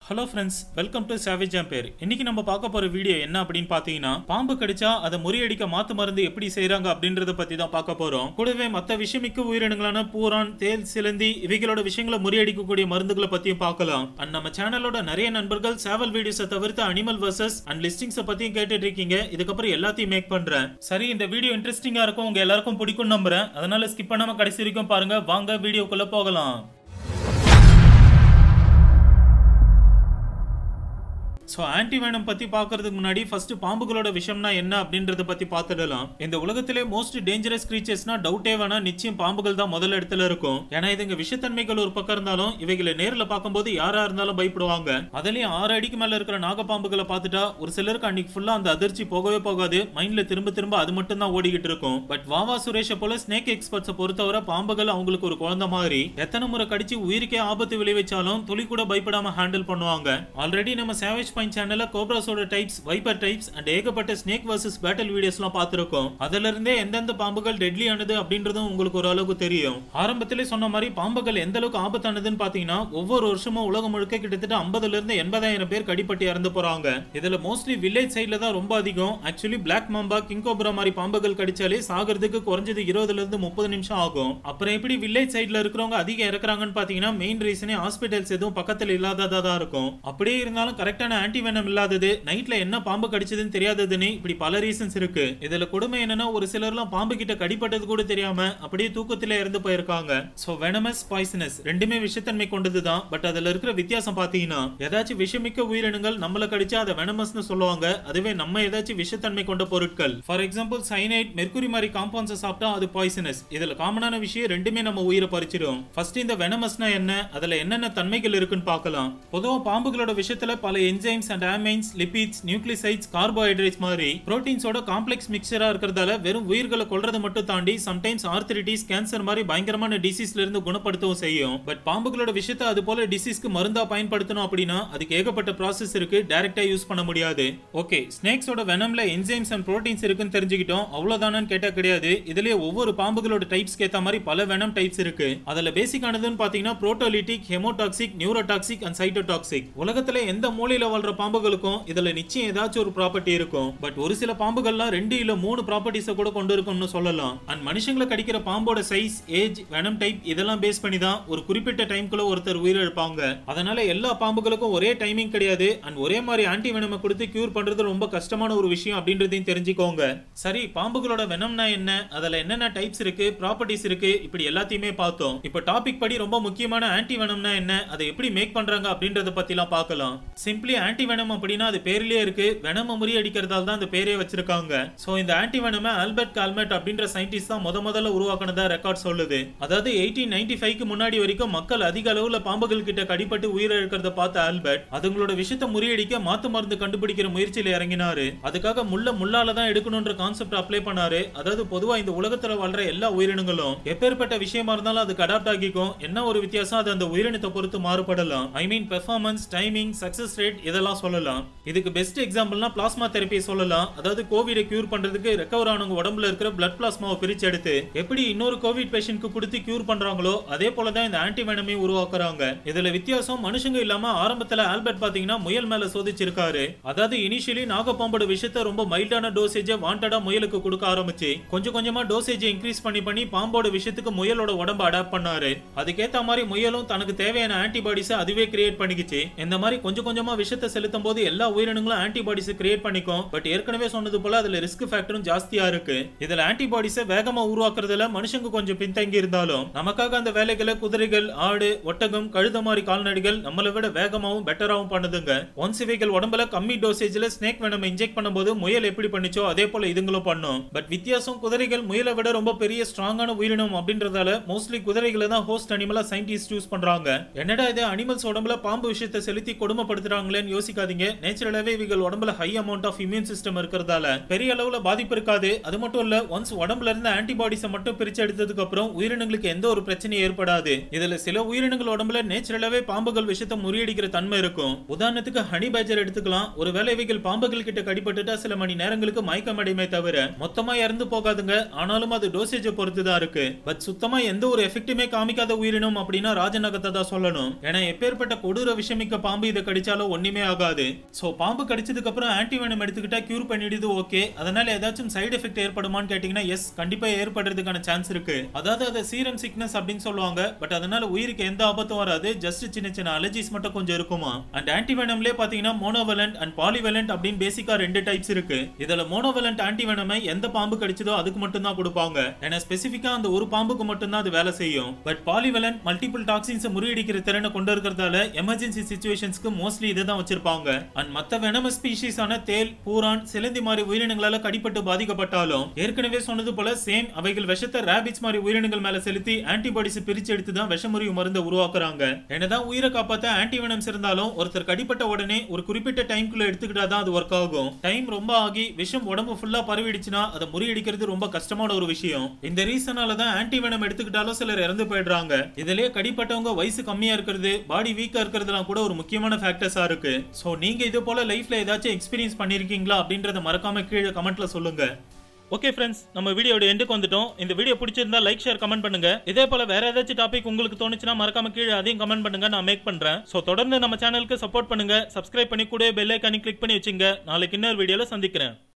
hello friends welcome to savage பேர் இன்னைக்கு நம்ம பார்க்க போற வீடியோ என்ன அப்படின்னு பாத்தீங்கன்னா பாம்பு கடிச்சா அதை முறியடிக்க மாத்து மருந்து எப்படி செய்றாங்க அப்படின்றத பத்தி தான் பார்க்க போறோம் கூடவே மத்த விஷமிக்க உயிரினங்களான பூரான் தேல் சிலந்தி இவைகளோட விஷயங்களை முறியடிக்கக்கூடிய மருந்துகளை பத்தியும் பார்க்கலாம் அண்ட் நம்ம சேனலோட நிறைய நண்பர்கள் சேவல் வீடியோஸை தவிர்த்து அனிமல் வர்சஸ் அண்ட் லிஸ்டிங்ஸை பத்தியும் கேட்டுட்டு இருக்கீங்க இதுக்கப்புறம் எல்லாத்தையும் மேக் பண்றேன் சரி இந்த வீடியோ இன்ட்ரெஸ்டிங்கா இருக்கும் உங்க எல்லாருக்கும் பிடிக்கும் நம்புறேன் அதனால ஸ்கிப் பண்ணாம கடைசி வரைக்கும் பாருங்க வாங்க வீடியோக்குள்ள போகலாம் ஸோ ஆன்டிவேனம் பத்தி பார்க்கறதுக்கு முன்னாடி ஃபர்ஸ்ட் பாம்புகளோட விஷயம்னா என்ன அப்படின்றத பத்தி பார்த்துடலாம் இந்த உலகத்திலே மோஸ்ட் டேஞ்சரஸ் கிரீச்சர்ஸ்னா டவுட்டே வேணா நிச்சயம் பாம்புகள் தான் முதல் இடத்துல இருக்கும் ஏன்னா இதுங்க விஷத்தன்மைகள் ஒரு பக்கம் இருந்தாலும் இவைகளை நேர்ல பார்க்கும்போது யாரா இருந்தாலும் பயப்படுவாங்க அதுலயும் ஆறு அடிக்கு மேல இருக்கிற நாகப்பாம்புகளை பார்த்துட்டா ஒரு சிலருக்கு அன்னைக்கு ஃபுல்லா அந்த அதிர்ச்சி போகவே போகாது மைண்ட்ல திரும்ப திரும்ப அது மட்டும் தான் ஓடிக்கிட்டு இருக்கும் பட் வாவா சுரேஷை போல ஸ்னேக் எக்ஸ்பர்ட்ஸை பொறுத்தவரை பாம்புகள் அவங்களுக்கு ஒரு குழந்தை மாதிரி எத்தனை முறை கடிச்சு உயிருக்கே ஆபத்து விளைவிச்சாலும் துளி கூட பயப்படாம ஹேண்டில் பண்ணுவாங்க ஆல்ரெடி நம்ம சேவேஜ் பாயிண்ட் சேனல்ல கோப்ராஸோட டைப்ஸ் வைப்பர் டைப்ஸ் அண்ட் ஏகப்பட்ட ஸ்னேக் வர்சஸ் பேட்டில் வீடியோஸ்லாம் பார்த்திருக்கோம் அதுல இருந்தே எந்தெந்த பாம்புகள் டெட்லி ஆனது அப்படின்றதும் உங்களுக்கு ஒரு அளவுக்கு தெரியும் ஆரம்பத்திலே சொன்ன மாதிரி பாம்புகள் எந்த அளவுக்கு ஆபத்தானதுன்னு பாத்தீங்கன்னா ஒவ்வொரு வருஷமும் உலகம் முழுக்க கிட்டத்தட்ட ஐம்பதுல இருந்து எண்பதாயிரம் பேர் கடிப்பட்டு இறந்து போறாங்க இதுல மோஸ்ட்லி வில்லேஜ் சைட்ல தான் ரொம்ப அதிகம் ஆக்சுவலி பிளாக் மாம்பா கிங்கோபுரா மாதிரி பாம்புகள் கடிச்சாலே சாகிறதுக்கு குறைஞ்சது இருபதுல இருந்து முப்பது நிமிஷம் ஆகும் அப்புறம் எப்படி வில்லேஜ் சைட்ல இருக்கிறவங்க அதிகம் இறக்குறாங்கன்னு பாத்தீங்கன்னா மெயின் ரீசனே ஹாஸ்பிட்டல்ஸ் எதுவும் பக்கத்துல இல்லாததா தான் இருக்கும் அப்படியே இருந்தாலும் கரெக்டான ஆன்டிவெனம் இல்லாதது நைட்ல என்ன பாம்பு கடிச்சதுன்னு தெரியாததுன்னு இப்படி பல ரீசன்ஸ் இருக்கு இதுல கொடுமை என்னன்னா ஒரு சிலர்லாம் பாம்பு கிட்ட கடிப்பட்டது கூட தெரியாம அப்படியே தூக்கத்திலே இறந்து போயிருக்காங்க சோ வெனமஸ் பாய்சனஸ் ரெண்டுமே விஷத்தன்மை கொண்டதுதான் பட் அதுல இருக்கிற வித்தியாசம் பாத்தீங்கன்னா ஏதாச்சும் விஷமிக்க உயிரினங்கள் நம்மள கடிச்சா அதை வெனமஸ்னு சொல்லுவாங்க அதுவே நம்ம ஏதாச்சும் விஷத்தன்மை கொண்ட பொருட்கள் ஃபார் எக்ஸாம்பிள் சைனைட் மெர்க்குரி மாதிரி காம்பவுண்ட்ஸ் சாப்பிட்டா அது பாய்சனஸ் இதுல காமனான விஷயம் ரெண்டுமே நம்ம உயிரை பறிச்சிடும் ஃபர்ஸ்ட் இந்த வெனமஸ்னா என்ன அதுல என்னென்ன தன்மைகள் இருக்குன்னு பார்க்கலாம் பொதுவா பாம்புகளோட விஷயத்துல பல enzymes and amines lipids nucleosides carbohydrates மாதிரி புரோட்டீன்ஸோட காம்ப்ளெக்ஸ் மிக்சரா இருக்கிறதால வெறும் உயிர்களை கொல்றதை மட்டும் தாண்டி சம்டைம்ஸ் ஆர்த்தரிட்டிஸ் கேன்சர் மாதிரி பயங்கரமான டிசீஸ்ல இருந்து குணப்படுத்தவும் செய்யும் பட் பாம்புகளோட விஷயத்தை அது போல டிசீஸ்க்கு மருந்தா பயன்படுத்தணும் அப்படின்னா அதுக்கு ஏகப்பட்ட ப்ராசஸ் இருக்கு டைரக்டா யூஸ் பண்ண முடியாது ஓகே ஸ்னேக்ஸோட வெனம்ல என்சைம்ஸ் அண்ட் புரோட்டீன்ஸ் இருக்குன்னு தெரிஞ்சுக்கிட்டோம் அவ்வளவுதானு கேட்டா கிடையாது இதுலயே ஒவ்வொரு பாம்புகளோட டைப்ஸ்க்கு ஏத்த மாதிரி பல வெனம் டைப்ஸ் இருக்கு அதுல பேசிக்கானதுன்னு பாத்தீங்கன்னா proteolytic haemotoxic neurotoxic and cytotoxic உலகத்துல எந்த மூலையில வாழ்ற பாம்புகளுக்கும் இதுல நிச்சயம் ஏதாச்சும் ஒரு ப்ராப்பர்ட்டி இருக்கும் பட் ஒரு சில பாம்புகள்லாம் ரெண்டு இல்ல மூணு ப்ராப்பர்ட்டிஸ கூட கொண்டு இருக்கும்னு சொல்லலாம் அண்ட் மனுஷங்களை கடிக்கிற பாம்போட சைஸ் ஏஜ் வெனம் டைப் இதெல்லாம் பேஸ் பண்ணி தான் ஒரு குறிப்பிட்ட டைம்குள்ள ஒருத்தர் உயிரிழப்பாங்க அதனால எல்லா பாம்புகளுக்கும் ஒரே டைமிங் கிடையாது அண்ட் ஒரே மாதிரி ஆன்டி வெனமை கொடுத்து கியூர் பண்றது ரொம்ப கஷ்டமான ஒரு விஷயம் அப்படின்றதையும் தெரிஞ்சுக்கோங்க சரி பாம்புகளோட வெனம்னா என்ன அதுல என்னென்ன டைப்ஸ் இருக்கு ப்ராப்பர்ட்டிஸ் இருக்கு இப்படி எல்லாத்தையுமே பார்த்தோம் இப்போ டாபிக் படி ரொம்ப முக்கியமான ஆன்டி வெனம்னா என்ன அதை எப்படி மேக் பண்றாங்க அப்படின்றத பத்திலாம் பார்க்கலாம் சிம்பிளி ஆன்டி வெனம் அப்படின்னா அது பேர்லயே இருக்கு வெனம முறியடிக்கிறதால தான் அந்த பேரே வச்சிருக்காங்க சோ இந்த ஆன்டி வெனம ஆல்பர்ட் கால்மெட் அப்படின்ற சயின்டிஸ்ட் தான் முத முதல்ல உருவாக்குனதா ரெக்கார்ட் சொல்லுது அதாவது எயிட்டீன் நைன்டி ஃபைவ்க்கு முன்னாடி வரைக்கும் மக்கள் அதிக அளவுல பாம்புகள் கிட்ட கடிப்பட்டு உயிரிழக்கிறத பார்த்த ஆல்பர்ட் அதுங்களோட விஷயத்தை முறியடிக்க மாத்து மருந்து கண்டுபிடிக்கிற முயற்சியில இறங்கினாரு அதுக்காக முள்ள முள்ளால தான் எடுக்கணும்ன்ற கான்செப்ட் அப்ளை பண்ணாரு அதாவது பொதுவா இந்த உலகத்துல வாழ்ற எல்லா உயிரினங்களும் எப்பேற்பட்ட விஷயமா இருந்தாலும் அதுக்கு அடாப்ட் ஆகிக்கும் என்ன ஒரு வித்தியாசம் அது அந்த உயிரினத்தை பொறுத்து மாறுபடலாம் I mean performance timing success rate இதெல்லாம் சொல்லலாம் இதுக்கு பெஸ்ட் எக்ஸாம்பிள்னா பிளாஸ்மா தெரப்பி சொல்லலாம் அதாவது கோவிடை கியூர் பண்றதுக்கு ரெக்கவர் ஆனவங்க உடம்புல இருக்கிற பிளட் பிளாஸ்மாவை பிரிச்சு எடுத்து எப்படி இன்னொரு கோவிட் பேஷண்ட்க்கு கொடுத்து கியூர் பண்றாங்களோ அதே போல தான் இந்த ஆன்டி வெனமே உருவாக்குறாங்க இதுல வித்தியாசம் மனுஷங்க இல்லாம ஆரம்பத்துல ஆல்பர்ட் பாத்தீங்கன்னா முயல் மேல சோதிச்சிருக்காரு அதாவது இனிஷியலி நாகப்பாம்போட விஷயத்த ரொம்ப மைல்டான டோசேஜ வாண்டடா முயலுக்கு கொடுக்க ஆரம்பிச்சு கொஞ்சம் கொஞ்சமா டோசேஜ் இன்க்ரீஸ் பண்ணி பண்ணி பாம்போட விஷயத்துக்கு முயலோட உடம்ப அடாப்ட் பண்ணாரு அதுக்கேத்த மாதிரி முயலும் தனக்கு தேவையான ஆன்டிபாடிஸ் அதுவே கிரியேட் பண்ணிக்கிச்சு இந்த மாதிரி கொஞ்சம் கொஞ்சமா விஷயத்தை செலுத்தும் போது எல்லா உயிரினங்களும் ஆன்டிபாடிஸ் கிரியேட் பண்ணிக்கும் பட் ஏற்கனவே சொன்னது போல அதுல ரிஸ்க் ஃபேக்டரும் ஜாஸ்தியா இருக்கு இதுல ஆன்டிபாடிஸை வேகமா உருவாக்குறதுல மனுஷங்க கொஞ்சம் பின்தங்கி இருந்தாலும் நமக்காக அந்த வேலைகளை குதிரைகள் ஆடு ஒட்டகம் கழுத மாதிரி கால்நடைகள் நம்மளை விட வேகமாவும் பெட்டராவும் பண்ணுதுங்க ஒன்ஸ் இவைகள் உடம்புல கம்மி டோசேஜ்ல ஸ்னேக் வெனம் இன்ஜெக்ட் பண்ணும்போது முயல் எப்படி பண்ணிச்சோ அதே போல இதுங்களும் பண்ணும் பட் வித்தியாசம் குதிரைகள் முயலை விட ரொம்ப பெரிய ஸ்ட்ராங்கான உயிரினம் அப்படின்றதால மோஸ்ட்லி குதிரைகளை தான் ஹோஸ்ட் அனிமலா சயின்டிஸ்ட் யூஸ் பண்றாங்க என்னடா இது அனிமல்ஸ் உடம்புல பாம்பு விஷயத்தை செலுத்தி கொடுமைப்படுத்துறாங்களேன்னு யோசிக்காதீங்க நேச்சுரலாவே இவங்க உடம்புல high amount of immune system இருக்கிறதால பெரிய அளவுல பாதிப்பு இருக்காது அது மட்டும் இல்ல ஒன்ஸ் உடம்புல இருந்து ஆன்டிபாடிஸை மட்டும் பிரிச்சு எடுத்ததுக்கு அப்புறம் உயிரினங்களுக்கு எந்த ஒரு பிரச்சனையும் ஏற்படாது இதுல சில உயிரினங்கள் உடம்புல நேச்சுரலாவே பாம்புகள் விஷத்தை முறியடிக்கிற தன்மை இருக்கும் உதாரணத்துக்கு ஹனி பேஜர் எடுத்துக்கலாம் ஒருவேளை இவைகள் பாம்புகள் கிட்ட கடிபட்டுட்டா சில மணி நேரங்களுக்கு மயக்கம் அடையுமே தவிர மொத்தமா இறந்து போகாதுங்க ஆனாலும் அது டோசேஜை பொறுத்து தான் இருக்கு பட் சுத்தமா எந்த ஒரு எஃபெக்ட்டுமே காமிக்காத உயிரினம் அப்படின்னா ராஜநகத்தை தான் சொல்லணும் ஏன்னா எப்பேற்பட்ட கொடூர விஷமிக்க பாம்பு இதை கடிச்சாலும் ஒண்ணுமே ஆகாது சோ பாம்பு கடிச்சதுக்கு அப்புறம் ஆன்டிவெனம் எடுத்துக்கிட்டா கியூர் பண்ணிடுது ஓகே அதனால ஏதாச்சும் சைடு எஃபெக்ட் ஏற்படுமான்னு கேட்டீங்கன்னா எஸ் கண்டிப்பா ஏற்படுறதுக்கான சான்ஸ் இருக்கு அதாவது அது சீரம் சிக்னஸ் அப்படின்னு சொல்லுவாங்க பட் அதனால உயிருக்கு எந்த ஆபத்தும் வராது ஜஸ்ட் சின்ன சின்ன அலர்ஜிஸ் மட்டும் கொஞ்சம் இருக்குமா அண்ட் ஆன்டிவெனம்லேயே பாத்தீங்கன்னா மோனோவலண்ட் அண்ட் பாலிவலண்ட் அப்படின்னு பேசிக்கா ரெண்டு டைப்ஸ் இருக்கு இதுல மோனோவலண்ட் ஆன்டிவெனமை எந்த பாம்பு கடிச்சதோ அதுக்கு மட்டும் தான் கொடுப்பாங்க ஏன்னா ஸ்பெசிஃபிக்கா அந்த ஒரு பாம்புக்கு மட்டும் தான் அது வேலை செய்யும் பட் பாலிவலண்ட் மல்டிபிள் டாக்ஸின்ஸ் முறியடிக்கிற திறனை கொண்டு இருக்கிறதால எமர்ஜென்சி சுச்சுவேஷன்ஸ்க்கு மோஸ்ட்லி இதை தான் வச்சிருப்பாங்க அண்ட் மத்த வெனம ஸ்பீஷீஸான தேல் பூரான் சிலந்தி மாதிரி உயிரினங்களால கடிப்பட்டு பாதிக்கப்பட்டாலும் ஏற்கனவே சொன்னது போல சேம் அவைகள் விஷத்தை ரேபிட்ஸ் மாதிரி உயிரினங்கள் மேல செலுத்தி ஆன்டிபாடிஸ் பிரிச்சு எடுத்து தான் விஷமுறிவு மருந்தை உருவாக்குறாங்க என்னதான் உயிரை காப்பாத்த ஆன்டிவெனம்ஸ் இருந்தாலும் ஒருத்தர் கடிப்பட்ட உடனே ஒரு குறிப்பிட்ட டைம்குள்ள எடுத்துக்கிட்டா தான் அது ஒர்க் ஆகும் டைம் ரொம்ப ஆகி விஷம் உடம்பு ஃபுல்லா பரவிடுச்சுன்னா அதை முறியடிக்கிறது ரொம்ப கஷ்டமான ஒரு விஷயம் இந்த ரீசனால தான் ஆன்டிவெனம் எடுத்துக்கிட்டாலும் சிலர் இறந்து போயிடுறாங்க இதுலயே கடிப்பட்டவங்க வயசு கம்மியா இருக்கிறது பாடி வீக்கா இருக்கிறதுலாம் கூட ஒரு முக்கியமான ஃபேக்டர்ஸா இருக்கு சோ நீங்க இது போல லைஃப்ல ஏதாச்சும் எக்ஸ்பீரியன்ஸ் பண்ணிருக்கீங்களா அப்படின்றத மறக்காம கீழே கமெண்ட்ல சொல்லுங்க ஓகே ஃப்ரெண்ட்ஸ் நம்ம வீடியோட எண்டுக்கு வந்துட்டோம் இந்த வீடியோ பிடிச்சிருந்தா லைக் ஷேர் கமெண்ட் பண்ணுங்க இதே போல வேற ஏதாச்சும் டாபிக் உங்களுக்கு தோணுச்சுன்னா மறக்காம கீழே அதையும் கமெண்ட் பண்ணுங்க நான் மேக் பண்றேன் சோ தொடர்ந்து நம்ம சேனலுக்கு சப்போர்ட் பண்ணுங்க சப்ஸ்கிரைப் பண்ணி கூட பெல் ஐக்கானி கிளிக் பண்ணி வச்சுங்க நாளைக்கு இன்னொரு வீடியோல சந்திக்கிறேன்